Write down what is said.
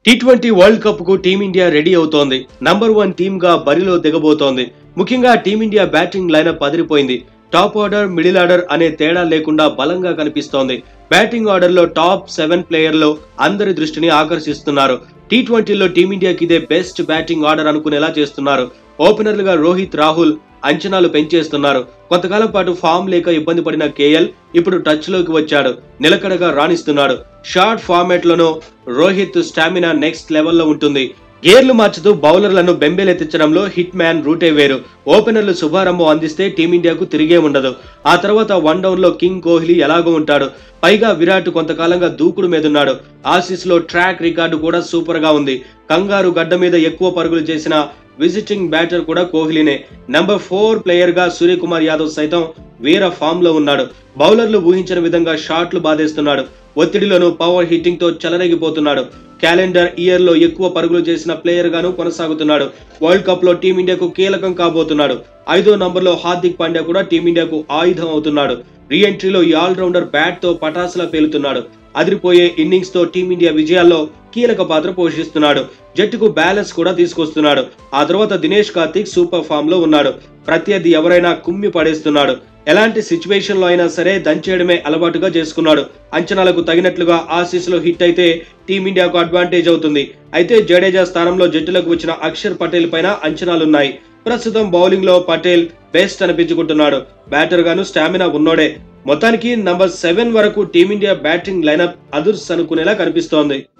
tea twenty world cup కు team India ready అవుతోంది number one team గా బరిలో దిగబోతోంది ముఖ్యంగా టీమిండియా బ్యాటింగ్ లైనప్ అదిరిపోయింది టాప్ ఆర్డర్ మిడిల్ ఆర్డర్ అనే తేడా లేకుండా బలంగా కనిపిస్తోంది బ్యాటింగ్ ఆర్డర్ లో టాప్ సెవెన్ ప్లేయర్లు అందరి దృష్టిని ఆకర్షిస్తున్నారు టీ ట్వంటీలో టీమిండియాకి ఇదే బెస్ట్ బ్యాటింగ్ ఆర్డర్ అనుకునేలా చేస్తున్నారు ఓపెనర్లుగా రోహిత్ రాహుల్ అంచనాలు పెంచేస్తున్నారు కొంతకాలం పాటు ఫామ్ లేక ఇబ్బంది పడిన కేఎల్ ఇప్పుడు టచ్ లోకి వచ్చాడు నిలకడగా రాణిస్తున్నాడు షార్ట్ ఫార్మాట్ లోనూ రోహిత్ స్టామినా నెక్స్ట్ లెవెల్లో ఉంటుంది గేర్లు మార్చుతూ బౌలర్లను బెంబేలెత్తించడంలో హిట్ మ్యాన్ రూటే వేరు ఓపెనర్లు శుభారంభం అందిస్తే టీమిండియాకు తిరిగే ఉండదు ఆ తర్వాత వన్ డౌన్ లో కింగ్ కోహ్లీ ఎలాగో ఉంటాడు పైగా విరాట్ కొంతకాలంగా దూకుడు మీదున్నాడు ఆసీస్ లో ట్రాక్ రికార్డు కూడా సూపర్ గా ఉంది కంగారు గడ్డ మీద ఎక్కువ పరుగులు చేసిన విజిటింగ్ బ్యాటర్ కూడా కోహ్లీనే నెంబర్ ఫోర్ ప్లేయర్ గా సూర్యకుమార్ యాదవ్ సైతం వీర ఫామ్ లో ఉన్నాడు బౌలర్లు ఊహించిన విధంగా షాట్లు బాధేస్తున్నాడు ఒత్తిడిలోనూ పవర్ హిట్టింగ్ తో చెలరేగిపోతున్నాడు క్యాలెండర్ ఇయర్ లో ఎక్కువ పరుగులు చేసిన ప్లేయర్ గాను కొనసాగుతున్నాడు వరల్డ్ కప్ లో టీమిండియాకు కీలకం కాబోతున్నాడు ఐదో నంబర్ లో హార్దిక్ పాండ్యా కూడా టీమిండియాకు ఆయుధం అవుతున్నాడు రీ ఎంట్రీలో ఈ ఆల్రౌండర్ బ్యాట్ తో పటాసులా పేలుతున్నాడు అదిరిపోయే ఇన్నింగ్స్ తో టీమిండియా విజయాల్లో కీలక పాత్ర పోషిస్తున్నాడు జట్టుకు బ్యాలెన్స్ కూడా తీసుకొస్తున్నాడు ఆ తర్వాత దినేష్ కార్తిక్ సూపర్ ఫామ్ లో ఉన్నాడు ప్రత్యర్థి ఎవరైనా కుమ్మి పడేస్తున్నాడు ఎలాంటి సిచ్యువేషన్ లో అయినా సరే దంచేయడమే అలవాటుగా చేసుకున్నాడు అంచనాలకు తగినట్లుగా ఆసీస్ లో హిట్ అయితే టీమిండియాకు అడ్వాంటేజ్ అవుతుంది అయితే జడేజా స్థానంలో జట్టులకు వచ్చిన అక్షర్ పటేల్ పైన అంచనాలున్నాయి ప్రస్తుతం బౌలింగ్ లో పటేల్ బెస్ట్ అనిపించుకుంటున్నాడు బ్యాటర్ గాను స్టామినా ఉన్నోడే మొత్తానికి నంబర్ సెవెన్ వరకు టీమిండియా బ్యాటింగ్ లైనప్ అదుర్స్ అనుకునేలా కనిపిస్తోంది